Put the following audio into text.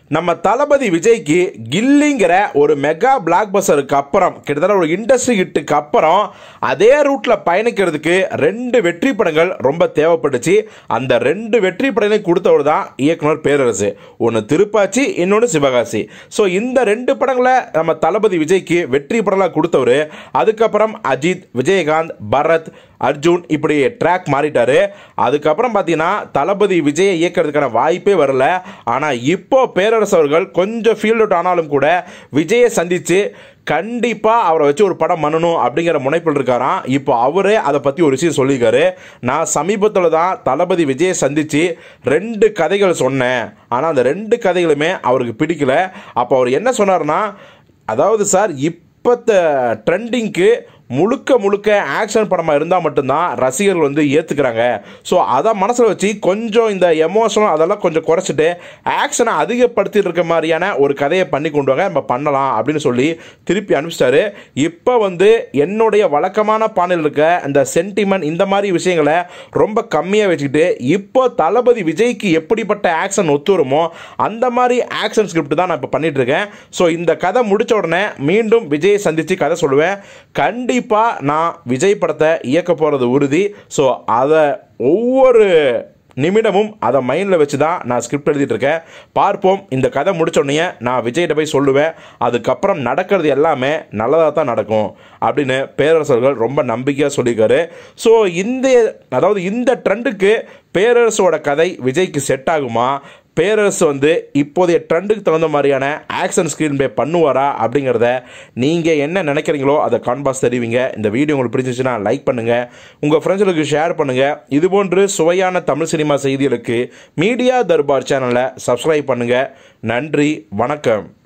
நம்ம தளபதி விஜய்க்கு கில்லிங்கிற ஒரு மெகா பிளாக் பஸ்டருக்கு அப்புறம் கிட்டத்தட்ட ஒரு இண்டஸ்ட்ரி ஹிட்டுக்கு அப்புறம் அதே ரூட்ல பயணிக்கிறதுக்கு ரெண்டு வெற்றி படங்கள் ரொம்ப தேவைப்பட்டுச்சு அந்த ரெண்டு வெற்றி படங்களையும் கொடுத்தவர் தான் இயக்குனர் பேரரசு ஒன்று திருப்பாச்சி இன்னொன்று சிவகாசி ஸோ இந்த ரெண்டு படங்களை நம்ம தளபதி விஜய்க்கு வெற்றி படங்களாக கொடுத்தவர் அதுக்கப்புறம் அஜித் விஜயகாந்த் பரத் அர்ஜுன் இப்படி ட்ராக் மாறிட்டாரு அதுக்கப்புறம் பார்த்தீங்கன்னா தளபதி விஜயை இயக்கிறதுக்கான வாய்ப்பே வரல ஆனால் இப்போ பேரரசு அவர்கள் கொஞ்சம் ஃபீல்ட் அவுட் ஆனாலும் கூட விஜயை சந்தித்து கண்டிப்பாக அவரை வச்சு ஒரு படம் பண்ணணும் அப்படிங்கிற முனைப்பில் இருக்காராம் இப்போ அவரே அதை பற்றி ஒரு விஷயம் சொல்லியிருக்காரு நான் சமீபத்தில் தான் தளபதி விஜயை சந்தித்து ரெண்டு கதைகள் சொன்னேன் ஆனால் அந்த ரெண்டு கதைகளுமே அவருக்கு பிடிக்கல அப்போ அவர் என்ன சொன்னார்னா அதாவது சார் இப்போத்த ட்ரெண்டிங்க்கு முழுக்க முழுக்க ஆக்ஷன் படமாக இருந்தால் மட்டும்தான் ரசிகர்கள் வந்து ஏற்றுக்கிறாங்க ஸோ அதை மனசில் வச்சு கொஞ்சம் இந்த எமோஷனல் அதெல்லாம் கொஞ்சம் குறைச்சிட்டு ஆக்ஷனை அதிகப்படுத்திட்டு இருக்க மாதிரியான ஒரு கதையை பண்ணி கொண்டு வாங்க நம்ம பண்ணலாம் அப்படின்னு சொல்லி திருப்பி அனுப்பிச்சிட்டாரு இப்போ வந்து என்னுடைய வழக்கமான பாணியில் இருக்க இந்த சென்டிமெண்ட் இந்த மாதிரி விஷயங்களை ரொம்ப கம்மியாக வச்சுக்கிட்டு இப்போ தளபதி விஜய்க்கு எப்படிப்பட்ட ஆக்ஷன் ஒத்து வருமோ அந்த மாதிரி ஆக்ஷன் ஸ்கிரிப்ட் தான் நான் இப்போ பண்ணிட்டு இருக்கேன் ஸோ இந்த கதை முடிச்ச உடனே மீண்டும் விஜயை சந்தித்து கதை சொல்லுவேன் கண்டிப்பாக நான் விஜய் படத்தை இயக்க போகிறது உறுதி ஸோ அதை ஒவ்வொரு நிமிடமும் அதை மைண்டில் வச்சு தான் நான் ஸ்கிரிப்ட் எழுதிட்டு இருக்கேன் பார்ப்போம் இந்த கதை முடிச்ச உடனே நான் விஜய்கிட்ட போய் சொல்லுவேன் அதுக்கப்புறம் நடக்கிறது எல்லாமே நல்லதாக தான் நடக்கும் அப்படின்னு பேரரசர்கள் ரொம்ப நம்பிக்கையாக சொல்லியிருக்காரு ஸோ இந்த அதாவது இந்த ட்ரெண்டுக்கு பேரரசோட கதை விஜய்க்கு செட் ஆகுமா பேரரசு வந்து இப்போதைய ட்ரெண்டுக்கு தகுந்த மாதிரியான ஆக்ஷன் ஸ்க்ரீன் ப்ளே பண்ணுவாரா அப்படிங்கிறத நீங்கள் என்ன நினைக்கிறீங்களோ அதை கான்பாஸ் தெரிவிங்க இந்த வீடியோ உங்களுக்கு பிடிச்சிச்சுன்னா லைக் பண்ணுங்கள் உங்கள் ஃப்ரெண்ட்ஸுகளுக்கு ஷேர் பண்ணுங்கள் இதுபோன்று சுவையான தமிழ் சினிமா செய்திகளுக்கு மீடியா தர்பார் சேனலை சப்ஸ்கிரைப் பண்ணுங்கள் நன்றி வணக்கம்